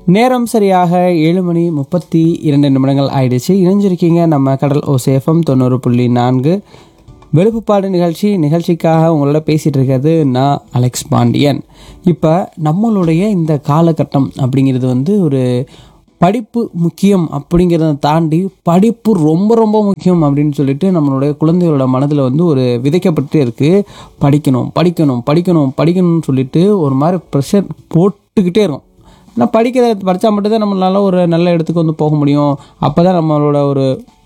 நேரம் சரியாக ஏழு மணி முப்பத்தி இரண்டு நிமிடங்கள் ஆயிடுச்சு இணைஞ்சிருக்கீங்க நம்ம கடல் ஓசேஃபம் தொண்ணூறு புள்ளி நான்கு வெளுப்புப்பாடு நிகழ்ச்சி நிகழ்ச்சிக்காக உங்களோட பேசிகிட்டு இருக்கிறது நான் அலெக்ஸ் பாண்டியன் இப்போ நம்மளுடைய இந்த காலகட்டம் அப்படிங்கிறது வந்து ஒரு படிப்பு முக்கியம் அப்படிங்கிறத தாண்டி படிப்பு ரொம்ப ரொம்ப முக்கியம் அப்படின்னு சொல்லிட்டு நம்மளுடைய குழந்தைகளோட மனதில் வந்து ஒரு விதைக்கப்பட்டு இருக்குது படிக்கணும் படிக்கணும் படிக்கணும் படிக்கணும்னு சொல்லிட்டு ஒரு மாதிரி ப்ரெஷர் போட்டுக்கிட்டே இருக்கும் ஆனால் படிக்கிறத படித்தா மட்டும்தான் நம்மளால ஒரு நல்ல இடத்துக்கு வந்து போக முடியும் அப்போ தான் நம்மளோட ஒரு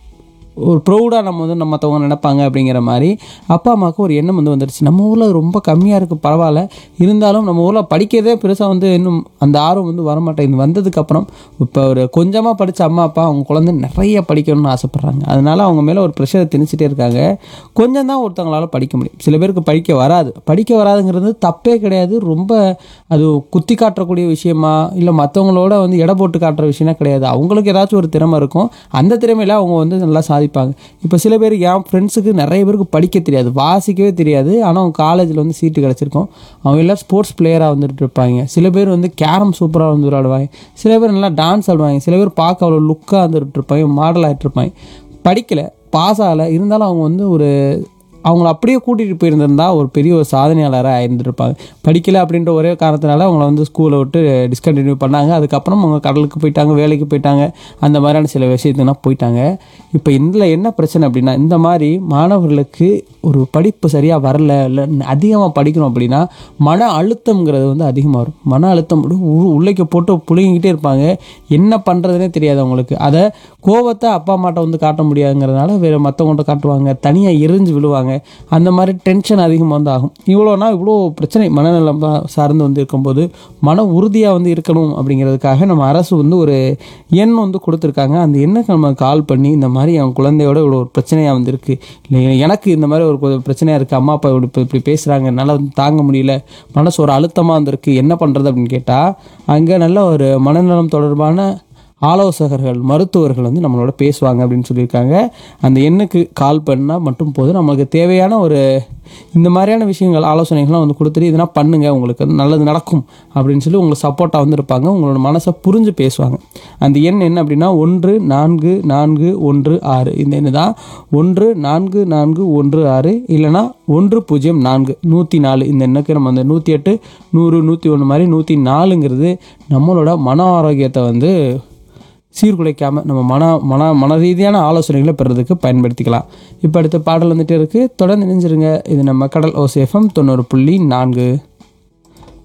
ஒரு ப்ரௌடாக நம்ம வந்து நம்ம மற்றவங்க நினைப்பாங்க அப்படிங்கிற மாதிரி அப்பா அம்மாவுக்கு ஒரு எண்ணம் வந்து வந்துடுச்சு நம்ம ஊரில் ரொம்ப கம்மியாக இருக்குது பரவாயில்ல இருந்தாலும் நம்ம ஊரில் படிக்கிறதே பெருசாக வந்து இன்னும் அந்த ஆர்வம் வந்து வரமாட்டேங்குது வந்ததுக்கப்புறம் இப்போ ஒரு கொஞ்சமாக படித்த அம்மா அப்பா அவங்க குழந்தை நிறைய படிக்கணும்னு ஆசைப்பட்றாங்க அதனால அவங்க மேலே ஒரு ப்ரெஷரை திணிச்சிட்டே இருக்காங்க கொஞ்சம் தான் ஒருத்தவங்களால படிக்க முடியும் சில பேருக்கு படிக்க வராது படிக்க வராதுங்கிறது தப்பே கிடையாது ரொம்ப அது குத்தி காட்டக்கூடிய விஷயமா இல்லை மற்றவங்களோட வந்து எடை போட்டு காட்டுற விஷயம்னா கிடையாது அவங்களுக்கு ஏதாச்சும் ஒரு திறமை இருக்கும் அந்த திறமையில அவங்க வந்து நல்லா சாதிப்பாங்க இப்போ சில பேர் என் ஃப்ரெண்ட்ஸுக்கு நிறைய பேருக்கு படிக்க தெரியாது வாசிக்கவே தெரியாது ஆனால் அவங்க காலேஜில் வந்து சீட்டு கிடச்சிருக்கும் அவங்க எல்லாம் ஸ்போர்ட்ஸ் பிளேயராக வந்துட்டு இருப்பாங்க சில பேர் வந்து கேரம் சூப்பராக வந்து விளையாடுவாங்க சில பேர் நல்லா டான்ஸ் ஆடுவாங்க சில பேர் பார்க்க அவ்வளோ லுக்காக வந்துட்டு இருப்பாங்க மாடல் ஆகிட்டு இருப்பாங்க படிக்கலை பாஸ் ஆகலை இருந்தாலும் அவங்க வந்து ஒரு அவங்கள அப்படியே கூட்டிகிட்டு போயிருந்திருந்தா ஒரு பெரிய ஒரு சாதனையாளராக ஆயிருந்திருப்பாங்க படிக்கலை அப்படின்ற ஒரே காரணத்தினால அவங்கள வந்து ஸ்கூலை விட்டு டிஸ்கண்டினியூ பண்ணாங்க அதுக்கப்புறம் அவங்க கடலுக்கு போயிட்டாங்க வேலைக்கு போயிட்டாங்க அந்த மாதிரியான சில விஷயத்துலாம் போயிட்டாங்க இப்போ இதில் என்ன பிரச்சனை அப்படின்னா இந்த மாதிரி மாணவர்களுக்கு ஒரு படிப்பு சரியாக வரல இல்லை அதிகமாக படிக்கணும் அப்படின்னா மன அழுத்தம்ங்கிறது வந்து அதிகமாக வரும் மன அழுத்தம் உ- உ- உள்ளைக்கு போட்டு புழுங்கிக்கிட்டே இருப்பாங்க என்ன பண்ணுறதுனே தெரியாது அவங்களுக்கு அதை கோவத்தை அப்பா அம்மாட்ட வந்து காட்ட முடியாதுங்கிறதுனால வேறு மற்றவங்கள்ட்ட காட்டுவாங்க தனியாக எரிஞ்சு விழுவாங்க அந்த மாதிரி டென்ஷன் அதிகமாக வந்து ஆகும் இவ்வளோனா இவ்வளோ பிரச்சனை மனநலம் சார்ந்து வந்து இருக்கும்போது மன உறுதியாக வந்து இருக்கணும் அப்படிங்கிறதுக்காக நம்ம அரசு வந்து ஒரு எண் வந்து கொடுத்துருக்காங்க அந்த எண்ணுக்கு நம்ம கால் பண்ணி இந்த மாதிரி என் குழந்தையோட இவ்வளோ ஒரு பிரச்சனையாக வந்து இருக்குது இல்லை எனக்கு இந்த மாதிரி ஒரு கொ- பிரச்சனையாக இருக்குது அம்மா அப்பா இப்படி இப்படி- இப்படி பேசுகிறாங்க என்னால் வந்து தாங்க முடியல மனசு ஒரு அழுத்தமாக வந்திருக்கு என்ன பண்ணுறது அப்படின்னு கேட்டால் அங்கே நல்ல ஒரு மனநலம் தொடர்பான ஆலோசகர்கள் மருத்துவர்கள் வந்து நம்மளோட பேசுவாங்க அப்படின்னு சொல்லியிருக்காங்க அந்த எண்ணுக்கு கால் பண்ணால் மட்டும் போதும் நம்மளுக்கு தேவையான ஒரு இந்த மாதிரியான விஷயங்கள் ஆலோசனைகள்லாம் வந்து கொடுத்துட்டு இதெல்லாம் பண்ணுங்க உங்களுக்கு வந்து நல்லது நடக்கும் அப்படின்னு சொல்லி உங்களுக்கு சப்போர்ட்டாக வந்து இருப்பாங்க உங்களோட மனசை புரிஞ்சு பேசுவாங்க அந்த எண் என்ன அப்படின்னா ஒன்று நான்கு நான்கு ஒன்று ஆறு இந்த எண்ணு தான் ஒன்று நான்கு நான்கு ஒன்று ஆறு இல்லைனா ஒன்று பூஜ்ஜியம் நான்கு நூற்றி நாலு இந்த எண்ணுக்கு நம்ம அந்த நூற்றி எட்டு நூறு நூற்றி ஒன்று மாதிரி நூற்றி நாலுங்கிறது நம்மளோட மன ஆரோக்கியத்தை வந்து சீர்குலைக்காமல் நம்ம மன மன மன ரீதியான ஆலோசனைகளை பெறதுக்கு பயன்படுத்திக்கலாம் இப்போ அடுத்த பாடல் வந்துட்டு இருக்குது தொடர்ந்து நினைஞ்சிருங்க இது நம்ம கடல் ஓசேஃபம் தொண்ணூறு புள்ளி நான்கு